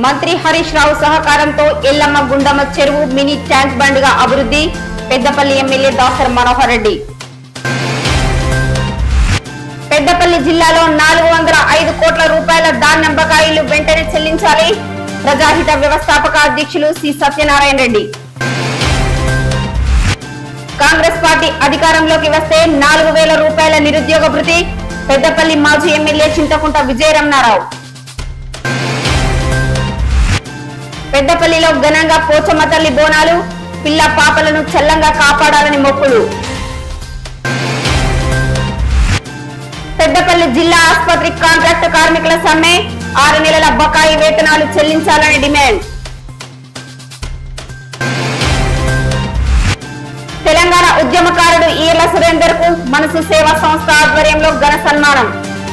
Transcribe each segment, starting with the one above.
మంత్రి హరీష్ రావు సహకారంతో ఎల్లమ్మ గుండమ్మ చెరువు మినీ ట్యాంక్ బండ్గా అభివృద్ధి పెద్దపల్లి ఎమ్మెల్యే దాసర్ మనోహర్ రెడ్డి పెద్దపల్లి జిల్లాలో నాలుగు వందల ఐదు కోట్ల రూపాయల ధాన్యం బకాయిలు వెంటనే చెల్లించాలి ప్రజాహిత వ్యవస్థాపక అధ్యక్షులు సి సత్యనారాయణ రెడ్డి కాంగ్రెస్ పార్టీ అధికారంలోకి వస్తే నాలుగు వేల రూపాయల నిరుద్యోగ భృతి పెద్దపల్లి మాజీ ఎమ్మెల్యే చింతకుంట విజయరమణారావు పెద్దపల్లిలో ఘనంగా పోచమ్మ తల్లి బోనాలు పిల్ల పాపలను చల్లంగా కాపాడాలని మొక్కులు పెద్దపల్లి జిల్లా ఆసుపత్రి కాంట్రాక్ట్ కార్మికుల సమ్మె ఆరు నెలల బకాయి వేతనాలు చెల్లించాలని డిమాండ్ తెలంగాణ ఉద్యమకారుడు ఈర్ల సురేందర్ కు మనసు సేవా సంస్థ ఆధ్వర్యంలో ఘన సన్మానం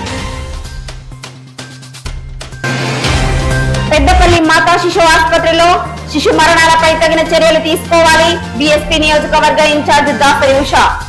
పెద్దపల్లి మాతా శిశు ఆసుపత్రిలో శిశు మరణాలపై తగిన చర్యలు తీసుకోవాలి బీఎస్పీ నియోజకవర్గ ఇన్ఛార్జ్ దాసరి ఉషా